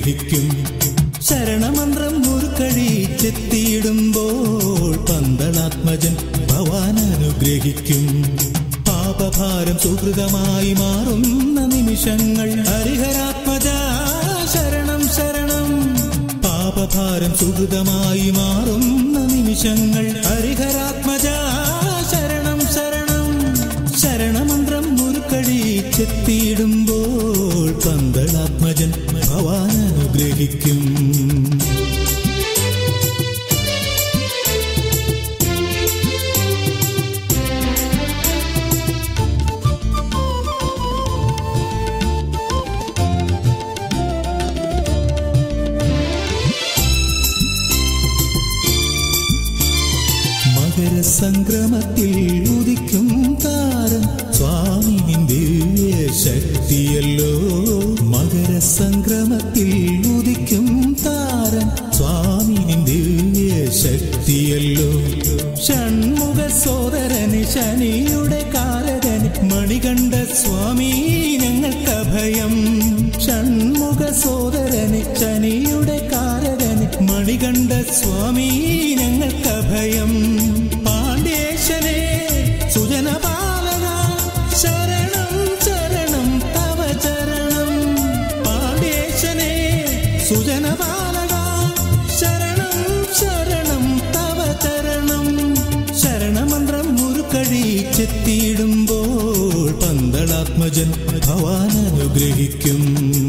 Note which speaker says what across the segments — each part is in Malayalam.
Speaker 1: അനുഗ്രഹിക്കും ശരണമന്ത്രം മുറുക്കഴിച്ചെത്തിയിടുമ്പോൾ പന്തളാത്മജൻ ഭവാൻ അനുഗ്രഹിക്കും പാപഭാരം സുഹൃതമായി മാറുന്ന നിമിഷങ്ങൾ ഹരിഹരാത്മജ ശരണം ശരണം പാപഭാരം സുഹൃതമായി മാറുന്ന നിമിഷങ്ങൾ ഹരിഹരാത്മജ ശരണം ശരണം ശരണമന്ത്രം മുറുക്കഴിച്ചെത്തിയിടുമ്പോൾ പന്തളാത്മജൻ ഭവാൻ അനുഗ്രഹിക്കും മകരസംക്രമത്തിൽ ഉദിക്കും താരം സ്വാമിനിൻ ദിവ്യ ശക്തിയല്ലോ മകരസംക്രമത്തിൽ ഉദിക്കും താരം സ്വാമിനിൻ ദിവ്യ ശക്തിയല്ലോ ഷൺമുഖ സോദരന് ശനിയുടെ കാരകന് മണികണ്ഠ സ്വാമി ഞങ്ങൾക്ക് അഭയം ഷൺമുഖ സോദരന് ശനിയുടെ കാരകന് മണികണ്ഠ സ്വാമി ഞങ്ങൾക്ക് അഭയം പാണ്ഡ്യേശനെ സുജനപാലക ശരണം ശരണം തവ ചരണം പാണ്ഡ്യേശനെ സുജനപാലക ശരണം ശരണം തവ ചരണം ശരണമന്ത്രം മുറുക്കഴിച്ചെത്തിയിടുമ്പോൾ പന്തളാത്മജൻ ഭവാൻ അനുഗ്രഹിക്കും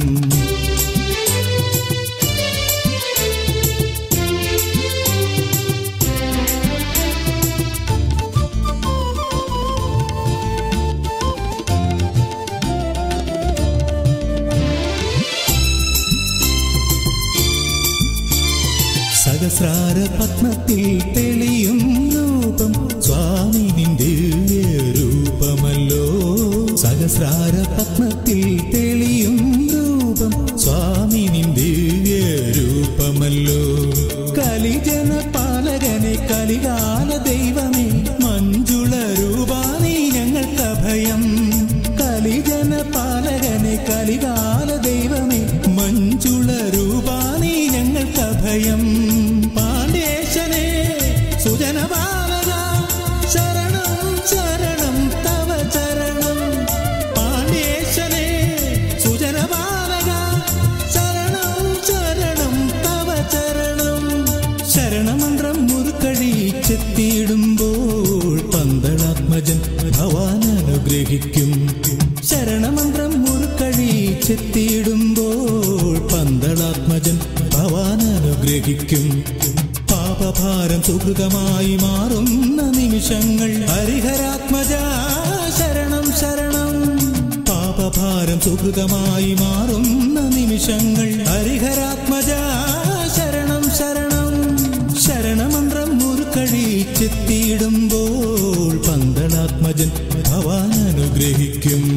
Speaker 1: സഹസ്രാര പത്മത്തിൽ തെളിയും രൂപം സ്വാമിനിൻ ദിവ്യ രൂപമല്ലോ സഹസ്രാര പത്മത്തിൽ തെളിയും രൂപം സ്വാമിനിൻ ദിവ്യ രൂപമല്ലോ കലിജന പാലകനെ കലികാല ദൈവമേ മഞ്ജുള രൂപാനി ഞങ്ങൾക്ക് അഭയം കലിജന പാലകനെ കലികാല ദൈവമേ മഞ്ജുള രൂപാനി ഞങ്ങൾക്ക് അഭയം പാണ്ഡ്യേശനെ സുജനപാലക ശരണം ശരണം തവ ചരണം പാണ്ഡ്യേശനെ സുജനപാലക ശരണം ശരണം തവ ചരണം ശരണമന്ത്രം മുറുക്കഴിച്ചെത്തിയിടുമ്പോൾ പന്തളാത്മജൻ ഭവാൻ അനുഗ്രഹിക്കും ശരണമന്ത്രം മുറുക്കഴിച്ചെത്തിയിടുമ്പോൾ പന്തളാത്മജൻ ഭവാൻ അനുഗ്രഹിക്കും പാപഭാരം സുഹൃതമായി മാറുന്ന നിമിഷങ്ങൾ ഹരിഹരാത്മജ ശരണം ശരണം പാപഭാരം സുഹൃതമായി മാറുന്ന നിമിഷങ്ങൾ ഹരിഹരാത്മജ ശരണം ശരണം ശരണമന്ത്രം മുറുക്കഴിച്ചെത്തിയിടുമ്പോൾ പന്തളാത്മജൻ ഭവാൻ അനുഗ്രഹിക്കും